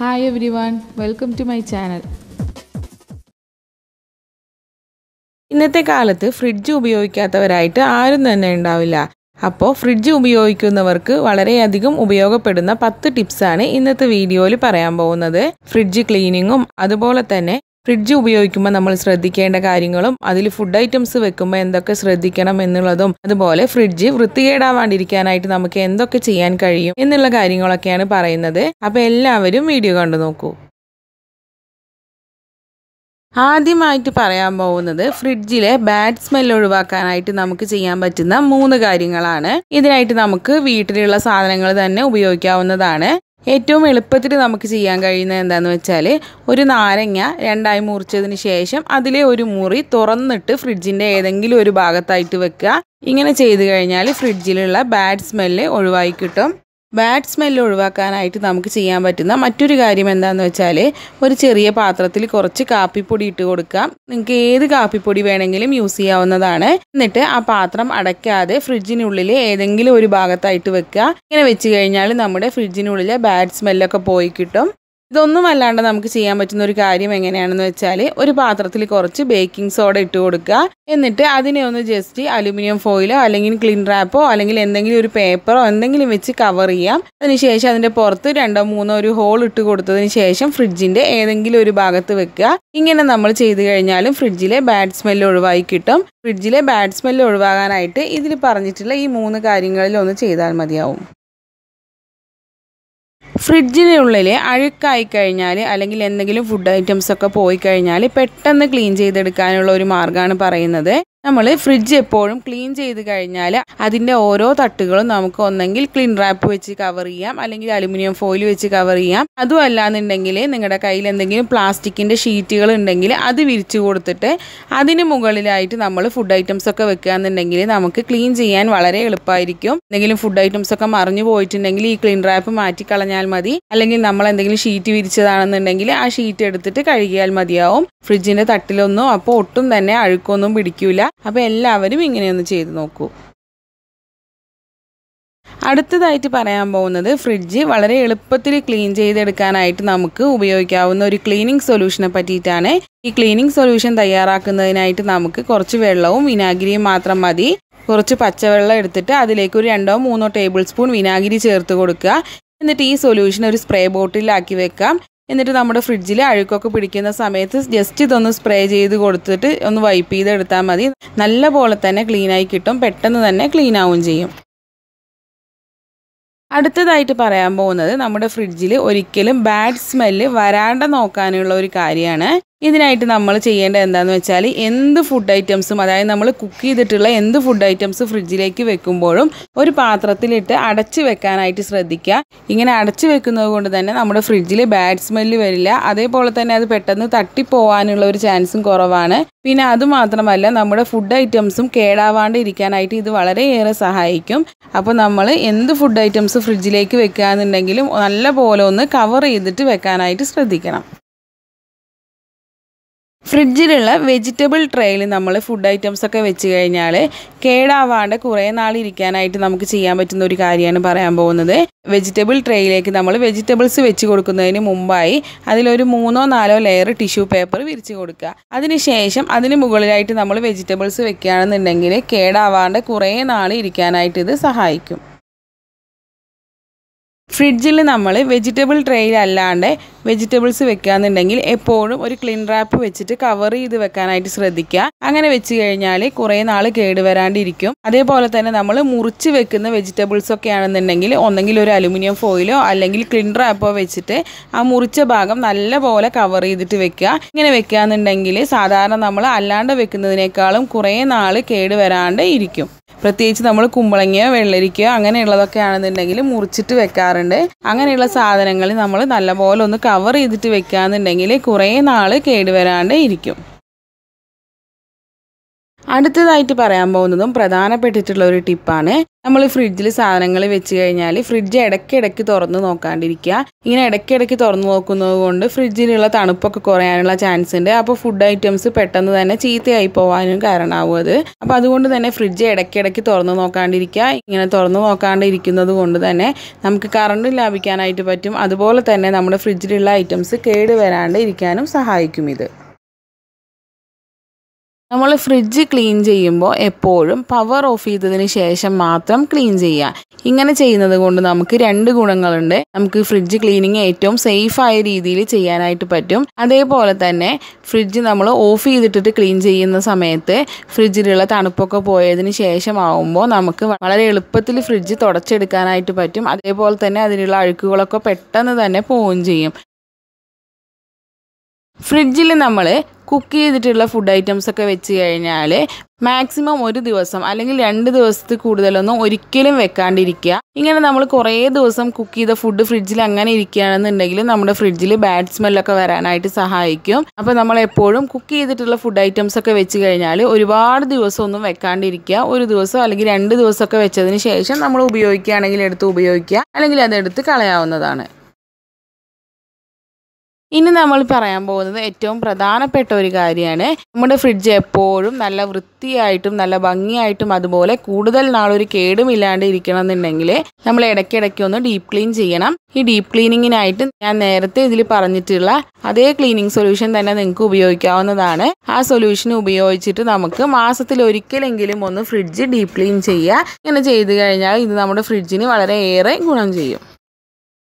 hi everyone welcome to my channel ഇന്നത്തെ കാലത്ത് fridge ഉപയോഗിക്കാത്തവരായിട്ട് ആരും തന്നെ ഉണ്ടാവില്ല അപ്പോൾ ഫ്രിഡ്ജ് ഉപയോഗിക്കുന്നവർക്ക് വളരെയധികം ഉപയോഗപ്പെടുന്ന പത്ത് ടിപ്സാണ് ഇന്നത്തെ വീഡിയോയിൽ പറയാൻ പോകുന്നത് ഫ്രിഡ്ജ് ക്ലീനിങ്ങും അതുപോലെ തന്നെ ഫ്രിഡ്ജ് ഉപയോഗിക്കുമ്പോൾ നമ്മൾ ശ്രദ്ധിക്കേണ്ട കാര്യങ്ങളും അതിൽ ഫുഡ് ഐറ്റംസ് വെക്കുമ്പോൾ എന്തൊക്കെ ശ്രദ്ധിക്കണം എന്നുള്ളതും അതുപോലെ ഫ്രിഡ്ജ് വൃത്തികേടാവാണ്ടിരിക്കാനായിട്ട് നമുക്ക് എന്തൊക്കെ ചെയ്യാൻ കഴിയും എന്നുള്ള കാര്യങ്ങളൊക്കെയാണ് പറയുന്നത് അപ്പോൾ എല്ലാവരും വീഡിയോ കണ്ടു നോക്കൂ ആദ്യമായിട്ട് പറയാൻ പോകുന്നത് ഫ്രിഡ്ജിലെ ബാഡ് സ്മെൽ ഒഴിവാക്കാനായിട്ട് നമുക്ക് ചെയ്യാൻ പറ്റുന്ന മൂന്ന് കാര്യങ്ങളാണ് ഇതിനായിട്ട് നമുക്ക് വീട്ടിലുള്ള സാധനങ്ങൾ തന്നെ ഉപയോഗിക്കാവുന്നതാണ് ഏറ്റവും എളുപ്പത്തിൽ നമുക്ക് ചെയ്യാൻ കഴിയുന്നത് എന്താണെന്ന് വെച്ചാൽ ഒരു നാരങ്ങ രണ്ടായി മുറിച്ചതിന് ശേഷം അതിലെ ഒരു മുറി തുറന്നിട്ട് ഫ്രിഡ്ജിൻ്റെ ഏതെങ്കിലും ഒരു ഭാഗത്തായിട്ട് വെക്കുക ഇങ്ങനെ ചെയ്തു കഴിഞ്ഞാൽ ഫ്രിഡ്ജിലുള്ള ബാഡ് സ്മെല്ല് ഒഴിവായി കിട്ടും ബാഡ് സ്മെല്ല് ഒഴിവാക്കാനായിട്ട് നമുക്ക് ചെയ്യാൻ പറ്റുന്ന മറ്റൊരു കാര്യം എന്താണെന്ന് വെച്ചാൽ ഒരു ചെറിയ പാത്രത്തിൽ കുറച്ച് കാപ്പിപ്പൊടി ഇട്ട് കൊടുക്കാം നിങ്ങൾക്ക് ഏത് കാപ്പിപ്പൊടി വേണമെങ്കിലും യൂസ് ചെയ്യാവുന്നതാണ് എന്നിട്ട് ആ പാത്രം അടയ്ക്കാതെ ഫ്രിഡ്ജിനുള്ളിൽ ഏതെങ്കിലും ഒരു ഭാഗത്തായിട്ട് വെക്കുക ഇങ്ങനെ വെച്ച് കഴിഞ്ഞാൽ നമ്മുടെ ഫ്രിഡ്ജിനുള്ളിലെ ബാഡ് സ്മെല്ലൊക്കെ പോയി കിട്ടും ഇതൊന്നും അല്ലാണ്ട് നമുക്ക് ചെയ്യാൻ പറ്റുന്ന ഒരു കാര്യം എങ്ങനെയാണെന്ന് വെച്ചാൽ ഒരു പാത്രത്തിൽ കുറച്ച് ബേക്കിംഗ് സോഡ ഇട്ട് കൊടുക്കുക എന്നിട്ട് അതിനെ ഒന്ന് ജസ്റ്റ് അലുമിനിയം ഫോയിലോ അല്ലെങ്കിൽ ക്ലീൻ റാപ്പോ അല്ലെങ്കിൽ എന്തെങ്കിലും ഒരു പേപ്പറോ എന്തെങ്കിലും വെച്ച് കവർ ചെയ്യാം അതിനുശേഷം അതിൻ്റെ പുറത്ത് രണ്ടോ മൂന്നോ ഒരു ഹോൾ ഇട്ട് കൊടുത്തതിന് ശേഷം ഫ്രിഡ്ജിൻ്റെ ഏതെങ്കിലും ഒരു ഭാഗത്ത് വെക്കുക ഇങ്ങനെ നമ്മൾ ചെയ്തു കഴിഞ്ഞാലും ഫ്രിഡ്ജിലെ ബാഡ് സ്മെല്ല് ഒഴിവായി കിട്ടും ഫ്രിഡ്ജിലെ ബാഡ് സ്മെല്ല് ഒഴിവാകാനായിട്ട് ഇതിൽ പറഞ്ഞിട്ടുള്ള ഈ മൂന്ന് കാര്യങ്ങളിൽ ഒന്ന് ചെയ്താൽ മതിയാവും ഫ്രിഡ്ജിനുള്ളിൽ അഴുക്കായി കഴിഞ്ഞാൽ അല്ലെങ്കിൽ എന്തെങ്കിലും ഫുഡ് ഐറ്റംസ് ഒക്കെ പോയി കഴിഞ്ഞാൽ പെട്ടെന്ന് ക്ലീൻ ചെയ്തെടുക്കാനുള്ള ഒരു മാർഗ്ഗമാണ് പറയുന്നത് നമ്മൾ ഫ്രിഡ്ജ് എപ്പോഴും ക്ലീൻ ചെയ്ത് കഴിഞ്ഞാൽ അതിൻ്റെ ഓരോ തട്ടുകളും നമുക്ക് ഒന്നെങ്കിൽ ക്ലീൻ റാപ്പ് വെച്ച് കവർ ചെയ്യാം അല്ലെങ്കിൽ അലുമിനിയം ഫോയിൽ വെച്ച് കവർ ചെയ്യാം അതും അല്ലാന്നുണ്ടെങ്കിൽ നിങ്ങളുടെ കയ്യിൽ എന്തെങ്കിലും പ്ലാസ്റ്റിക്കിൻ്റെ ഷീറ്റുകൾ ഉണ്ടെങ്കിൽ അത് വിരിച്ചു കൊടുത്തിട്ട് അതിന് മുകളിലായിട്ട് നമ്മൾ ഫുഡ് ഐറ്റംസ് ഒക്കെ വെക്കുകയെന്നുണ്ടെങ്കിൽ നമുക്ക് ക്ലീൻ ചെയ്യാൻ വളരെ എളുപ്പമായിരിക്കും എന്തെങ്കിലും ഫുഡ് ഐറ്റംസ് ഒക്കെ മറിഞ്ഞു പോയിട്ടുണ്ടെങ്കിൽ ഈ ക്ലീൻ റാപ്പ് മാറ്റിക്കളഞ്ഞാൽ മതി അല്ലെങ്കിൽ നമ്മൾ എന്തെങ്കിലും ഷീറ്റ് വിരിച്ചതാണെന്നുണ്ടെങ്കിൽ ആ ഷീറ്റ് എടുത്തിട്ട് കഴുകിയാൽ മതിയാവും ഫ്രിഡ്ജിൻ്റെ തട്ടിലൊന്നും അപ്പോൾ ഒട്ടും തന്നെ അഴുക്കൊന്നും പിടിക്കൂല അപ്പോൾ എല്ലാവരും ഇങ്ങനെയൊന്ന് ചെയ്തു നോക്കൂ അടുത്തതായിട്ട് പറയാൻ പോകുന്നത് ഫ്രിഡ്ജ് വളരെ എളുപ്പത്തിൽ ക്ലീൻ ചെയ്തെടുക്കാനായിട്ട് നമുക്ക് ഉപയോഗിക്കാവുന്ന ഒരു ക്ലീനിങ് സൊല്യൂഷനെ പറ്റിയിട്ടാണ് ഈ ക്ലീനിങ് സൊല്യൂഷൻ തയ്യാറാക്കുന്നതിനായിട്ട് നമുക്ക് കുറച്ച് വെള്ളവും വിനാഗിരിയും മാത്രം മതി കുറച്ച് പച്ചവെള്ളം എടുത്തിട്ട് അതിലേക്ക് ഒരു രണ്ടോ മൂന്നോ ടേബിൾ സ്പൂൺ വിനാഗിരി ചേർത്ത് കൊടുക്കുക എന്നിട്ട് ഈ സൊല്യൂഷൻ ഒരു സ്പ്രേ ബോട്ടിലാക്കി വെക്കാം എന്നിട്ട് നമ്മുടെ ഫ്രിഡ്ജിൽ അഴുക്കൊക്കെ പിടിക്കുന്ന സമയത്ത് ജസ്റ്റ് ഇതൊന്ന് സ്പ്രേ ചെയ്ത് കൊടുത്തിട്ട് ഒന്ന് വൈപ്പ് ചെയ്തെടുത്താൽ മതി നല്ല പോലെ തന്നെ ക്ലീനായി കിട്ടും പെട്ടെന്ന് തന്നെ ക്ലീൻ ആവും ചെയ്യും അടുത്തതായിട്ട് പറയാൻ പോകുന്നത് നമ്മുടെ ഫ്രിഡ്ജിൽ ഒരിക്കലും ബാഡ് സ്മെല്ല് വരാണ്ട് നോക്കാനുള്ള ഒരു കാര്യമാണ് ഇതിനായിട്ട് നമ്മൾ ചെയ്യേണ്ടത് എന്താണെന്ന് വെച്ചാൽ എന്ത് ഫുഡ് ഐറ്റംസും അതായത് നമ്മൾ കുക്ക് ചെയ്തിട്ടുള്ള എന്ത് ഫുഡ് ഐറ്റംസ് ഫ്രിഡ്ജിലേക്ക് വെക്കുമ്പോഴും ഒരു പാത്രത്തിലിട്ട് അടച്ചു വെക്കാനായിട്ട് ശ്രദ്ധിക്കുക ഇങ്ങനെ അടച്ചു വെക്കുന്നത് കൊണ്ട് തന്നെ നമ്മുടെ ഫ്രിഡ്ജിൽ ബാഡ് സ്മെല്ല് വരില്ല അതേപോലെ തന്നെ അത് പെട്ടെന്ന് തട്ടിപ്പോവാനുള്ള ഒരു ചാൻസും കുറവാണ് പിന്നെ അതുമാത്രമല്ല നമ്മുടെ ഫുഡ് ഐറ്റംസും കേടാവാണ്ട് ഇരിക്കാനായിട്ട് ഇത് വളരെയേറെ സഹായിക്കും അപ്പോൾ നമ്മൾ എന്ത് ഫുഡ് ഐറ്റംസ് ഫ്രിഡ്ജിലേക്ക് വെക്കുകയെന്നുണ്ടെങ്കിലും നല്ല പോലെ ഒന്ന് കവർ ചെയ്തിട്ട് വെക്കാനായിട്ട് ശ്രദ്ധിക്കണം ഫ്രിഡ്ജിലുള്ള വെജിറ്റബിൾ ട്രേയിൽ നമ്മൾ ഫുഡ് ഐറ്റംസ് ഒക്കെ വെച്ച് കഴിഞ്ഞാൽ കേടാവാണ്ട് കുറേ നാൾ ഇരിക്കാനായിട്ട് നമുക്ക് ചെയ്യാൻ പറ്റുന്ന ഒരു കാര്യമാണ് പറയാൻ പോകുന്നത് വെജിറ്റബിൾ ട്രേയിലേക്ക് നമ്മൾ വെജിറ്റബിൾസ് വെച്ച് കൊടുക്കുന്നതിന് മുമ്പായി അതിലൊരു മൂന്നോ നാലോ ലെയർ ടിഷ്യൂ പേപ്പർ വിരിച്ച് കൊടുക്കുക അതിനുശേഷം അതിന് മുകളിലായിട്ട് നമ്മൾ വെജിറ്റബിൾസ് വെക്കുകയാണെന്നുണ്ടെങ്കിൽ കേടാവാണ്ട് കുറേ നാൾ ഇരിക്കാനായിട്ട് ഇത് സഹായിക്കും ഫ്രിഡ്ജിൽ നമ്മൾ വെജിറ്റബിൾ ട്രേയിൽ അല്ലാണ്ട് വെജിറ്റബിൾസ് വെക്കുകയെന്നുണ്ടെങ്കിൽ എപ്പോഴും ഒരു ക്ലീൻ റാപ്പ് വെച്ചിട്ട് കവർ ചെയ്ത് വെക്കാനായിട്ട് ശ്രദ്ധിക്കുക അങ്ങനെ വെച്ച് കഴിഞ്ഞാൽ കുറേ നാൾ കേടുവരാണ്ടിരിക്കും അതേപോലെ തന്നെ നമ്മൾ മുറിച്ച് വെക്കുന്ന വെജിറ്റബിൾസ് ഒക്കെ ആണെന്നുണ്ടെങ്കിൽ ഒന്നെങ്കിൽ ഒരു അലുമിനിയം ഫോയിലോ അല്ലെങ്കിൽ ക്ലീൻ റാപ്പോ വെച്ചിട്ട് ആ മുറിച്ച ഭാഗം നല്ല പോലെ കവർ ചെയ്തിട്ട് വെക്കുക ഇങ്ങനെ വെക്കുകയെന്നുണ്ടെങ്കിൽ സാധാരണ നമ്മൾ അല്ലാണ്ട് വെക്കുന്നതിനേക്കാളും കുറേ നാൾ കേടുവരാണ്ട് ഇരിക്കും പ്രത്യേകിച്ച് നമ്മൾ കുമ്പളങ്ങയോ വെള്ളരിക്കയോ അങ്ങനെയുള്ളതൊക്കെ ആണെന്നുണ്ടെങ്കിൽ മുറിച്ചിട്ട് വെക്കാറുണ്ട് അങ്ങനെയുള്ള സാധനങ്ങൾ നമ്മൾ നല്ലപോലെ ഒന്ന് കവർ ചെയ്തിട്ട് വെക്കുകയെന്നുണ്ടെങ്കിൽ കുറേ നാൾ കേടുവരാണ്ട് ഇരിക്കും അടുത്തതായിട്ട് പറയാൻ പോകുന്നതും പ്രധാനപ്പെട്ടിട്ടുള്ള ഒരു ടിപ്പാണ് നമ്മൾ ഫ്രിഡ്ജിൽ സാധനങ്ങൾ വെച്ച് കഴിഞ്ഞാൽ ഫ്രിഡ്ജ് ഇടയ്ക്കിടയ്ക്ക് തുറന്ന് നോക്കാണ്ടിരിക്കുക ഇങ്ങനെ ഇടയ്ക്കിടയ്ക്ക് തുറന്ന് നോക്കുന്നത് കൊണ്ട് ഫ്രിഡ്ജിലുള്ള തണുപ്പൊക്കെ കുറയാനുള്ള ചാൻസ് ഉണ്ട് അപ്പോൾ ഫുഡ് ഐറ്റംസ് പെട്ടെന്ന് തന്നെ ചീത്തയായി പോകാനും കാരണമാവും അത് അപ്പോൾ അതുകൊണ്ട് തന്നെ ഫ്രിഡ്ജ് ഇടയ്ക്കിടയ്ക്ക് തുറന്ന് നോക്കാണ്ടിരിക്കുക ഇങ്ങനെ തുറന്ന് നോക്കാണ്ടിരിക്കുന്നത് കൊണ്ട് തന്നെ നമുക്ക് കറണ്ട് ലാഭിക്കാനായിട്ട് പറ്റും അതുപോലെ തന്നെ നമ്മുടെ ഫ്രിഡ്ജിലുള്ള ഐറ്റംസ് കേട് വരാണ്ട് ഇരിക്കാനും സഹായിക്കും ഇത് നമ്മൾ ഫ്രിഡ്ജ് ക്ലീൻ ചെയ്യുമ്പോൾ എപ്പോഴും പവർ ഓഫ് ചെയ്തതിന് ശേഷം മാത്രം ക്ലീൻ ചെയ്യുക ഇങ്ങനെ ചെയ്യുന്നത് കൊണ്ട് നമുക്ക് രണ്ട് ഗുണങ്ങളുണ്ട് നമുക്ക് ഫ്രിഡ്ജ് ക്ലീനിങ് ഏറ്റവും സേഫായ രീതിയിൽ ചെയ്യാനായിട്ട് പറ്റും അതേപോലെ തന്നെ ഫ്രിഡ്ജ് നമ്മൾ ഓഫ് ചെയ്തിട്ടിട്ട് ക്ലീൻ ചെയ്യുന്ന സമയത്ത് ഫ്രിഡ്ജിലുള്ള തണുപ്പൊക്കെ പോയതിന് ശേഷമാവുമ്പോൾ നമുക്ക് വളരെ എളുപ്പത്തിൽ ഫ്രിഡ്ജ് തുടച്ചെടുക്കാനായിട്ട് പറ്റും അതേപോലെ തന്നെ അതിലുള്ള അഴുക്കുകളൊക്കെ പെട്ടെന്ന് തന്നെ പോവുകയും ചെയ്യും ഫ്രിഡ്ജിൽ നമ്മൾ കുക്ക് ചെയ്തിട്ടുള്ള ഫുഡ് ഐറ്റംസ് ഒക്കെ വെച്ച് കഴിഞ്ഞാൽ മാക്സിമം ഒരു ദിവസം അല്ലെങ്കിൽ രണ്ട് ദിവസത്തിൽ കൂടുതലൊന്നും ഒരിക്കലും വെക്കാണ്ടിരിക്കുക ഇങ്ങനെ നമ്മൾ കുറേ ദിവസം കുക്ക് ചെയ്ത ഫുഡ് ഫ്രിഡ്ജിൽ അങ്ങനെ ഇരിക്കുകയാണെന്നുണ്ടെങ്കിൽ നമ്മുടെ ഫ്രിഡ്ജിൽ ബാഡ് സ്മെല്ലൊക്കെ വരാനായിട്ട് സഹായിക്കും അപ്പോൾ നമ്മൾ എപ്പോഴും കുക്ക് ചെയ്തിട്ടുള്ള ഫുഡ് ഐറ്റംസ് ഒക്കെ വെച്ച് കഴിഞ്ഞാൽ ഒരുപാട് ദിവസമൊന്നും വെക്കാണ്ടിരിക്കുക ഒരു ദിവസം അല്ലെങ്കിൽ രണ്ട് ദിവസമൊക്കെ വെച്ചതിന് ശേഷം നമ്മൾ ഉപയോഗിക്കുകയാണെങ്കിൽ എടുത്ത് ഉപയോഗിക്കുക അല്ലെങ്കിൽ അതെടുത്ത് കളയാവുന്നതാണ് ഇനി നമ്മൾ പറയാൻ പോകുന്നത് ഏറ്റവും പ്രധാനപ്പെട്ട ഒരു കാര്യമാണ് നമ്മുടെ ഫ്രിഡ്ജ് എപ്പോഴും നല്ല വൃത്തിയായിട്ടും നല്ല ഭംഗിയായിട്ടും അതുപോലെ കൂടുതൽ നാളൊരു കേടുമില്ലാണ്ട് ഇരിക്കണം എന്നുണ്ടെങ്കിൽ നമ്മൾ ഇടയ്ക്കിടയ്ക്ക് ഒന്ന് ഡീപ്പ് ക്ലീൻ ചെയ്യണം ഈ ഡീപ്പ് ക്ലീനിങ്ങിനായിട്ട് ഞാൻ നേരത്തെ ഇതിൽ പറഞ്ഞിട്ടുള്ള അതേ ക്ലീനിങ് സൊല്യൂഷൻ തന്നെ നിങ്ങൾക്ക് ഉപയോഗിക്കാവുന്നതാണ് ആ സൊല്യൂഷൻ ഉപയോഗിച്ചിട്ട് നമുക്ക് മാസത്തിൽ ഒരിക്കലെങ്കിലും ഒന്ന് ഫ്രിഡ്ജ് ഡീപ്പ് ക്ലീൻ ചെയ്യുക ഇങ്ങനെ ചെയ്ത് കഴിഞ്ഞാൽ ഇത് നമ്മുടെ ഫ്രിഡ്ജിന് വളരെയേറെ ഗുണം ചെയ്യും